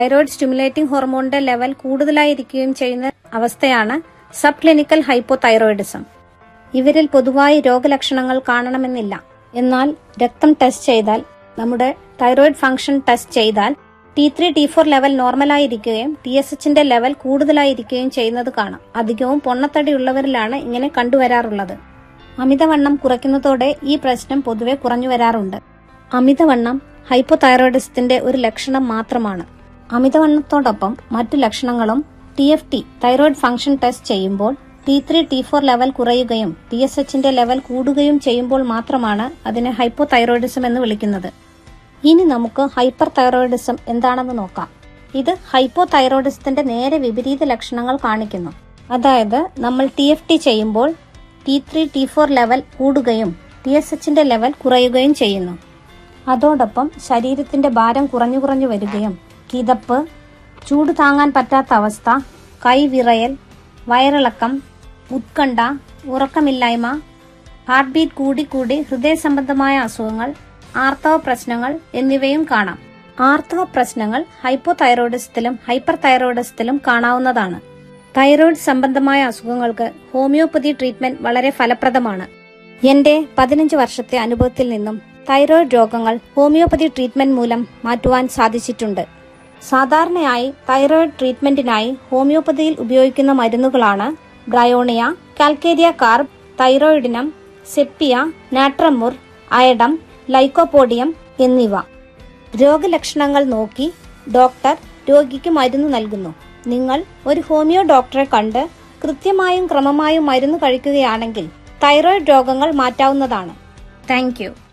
thyroid stimulating ഹോർമോണിന്റെ level കൂടുതലായിരിക്കുകയും ചെയ്യുന്ന അവസ്ഥയാണ് സബ് ക്ലിനിക്കൽ ഹൈപ്പോതൈറോയിഡിസം ഇവരിൽ പൊതുവായി രോഗലക്ഷണങ്ങൾ കാണണമെന്നില്ല എന്നാൽ രക്തം ടെസ്റ്റ് ചെയ്താൽ നമ്മുടെ തൈറോയ്ഡ് ഫംഗ്ഷൻ ടെസ്റ്റ് ചെയ്താൽ T three T four level നോർമലായിരിക്കുകയും ടി എസ് എച്ചിന്റെ ലെവൽ കൂടുതലായിരിക്കുകയും ചെയ്യുന്നത് കാണാം അധികവും പൊണ്ണത്തടിയുള്ളവരിലാണ് ഇങ്ങനെ കണ്ടുവരാറുള്ളത് അമിതവണ്ണം കുറയ്ക്കുന്നതോടെ ഈ പ്രശ്നം പൊതുവെ കുറഞ്ഞു വരാറുണ്ട് അമിതവണ്ണം ഹൈപ്പോതൈറോയിഡിസത്തിന്റെ ഒരു ലക്ഷണം മാത്രമാണ് അമിതവണ്ണത്തോടൊപ്പം മറ്റു ലക്ഷണങ്ങളും T F T thyroid function test ചെയ്യുമ്പോൾ T three T four level കുറയുകയും ടി എസ് എച്ചിന്റെ ലെവൽ കൂടുകയും ചെയ്യുമ്പോൾ മാത്രമാണ് അതിനെ ഹൈപ്പോതൈറോയിഡിസം എന്ന് വിളിക്കുന്നത് ഇനി നമുക്ക് ഹൈപ്പർ തൈറോയിഡിസം എന്താണെന്ന് നോക്കാം ഇത് ഹൈപ്പോതൈറോയിഡിസത്തിന്റെ നേരെ വിപരീത ലക്ഷണങ്ങൾ കാണിക്കുന്നു അതായത് നമ്മൾ ടി എഫ് ടി ചെയ്യുമ്പോൾ T three T four level കൂടുകയും ടി എസ് എച്ചിന്റെ ലെവൽ കുറയുകയും ചെയ്യുന്നു അതോടൊപ്പം ശരീരത്തിന്റെ ഭാരം കുറഞ്ഞു കുറഞ്ഞു വരികയും കിതപ്പ് ചൂട് താങ്ങാൻ പറ്റാത്ത അവസ്ഥ കൈ വിറയൽ വയറിളക്കം ഉത്കണ്ഠ ഉറക്കമില്ലായ്മ ഹാർട്ട് ബീറ്റ് കൂടി കൂടി ഹൃദയ സംബന്ധമായ അസുഖങ്ങൾ ആർത്തവ പ്രശ്നങ്ങൾ എന്നിവയും കാണാം ആർത്തവ പ്രശ്നങ്ങൾ ഹൈപ്പോതൈറോയിഡിസത്തിലും ഹൈപ്പർ തൈറോയിഡിസത്തിലും കാണാവുന്നതാണ് തൈറോയ്ഡ് സംബന്ധമായ അസുഖങ്ങൾക്ക് ഹോമിയോപ്പതി ട്രീറ്റ്മെന്റ് വളരെ ഫലപ്രദമാണ് എന്റെ പതിനഞ്ച് വർഷത്തെ അനുഭവത്തിൽ നിന്നും തൈറോയ്ഡ് രോഗങ്ങൾ ഹോമിയോപ്പതി ട്രീറ്റ്മെന്റ് മൂലം മാറ്റുവാൻ സാധിച്ചിട്ടുണ്ട് സാധാരണയായി തൈറോയ്ഡ് ട്രീറ്റ്മെന്റിനായി ഹോമിയോപ്പതിയിൽ ഉപയോഗിക്കുന്ന മരുന്നുകളാണ് bryonia calcarea carb thyroidinum sepia natrum mur iodum lycopodium എന്നിവ രോഗലക്ഷണങ്ങൾ നോക്കി ഡോക്ടർ രോഗിക്ക് മരുന്ന് നൽകുന്നു നിങ്ങൾ ഒരു ഹോമിയോ ഡോക്ടറെ കണ്ട് കൃത്യമായും ക്രമമായും മരുന്ന് കഴിക്കുകയാണെങ്കിൽ തൈറോയ്ഡ് രോഗങ്ങൾ മാറ്റാവുന്നതാണ് താങ്ക്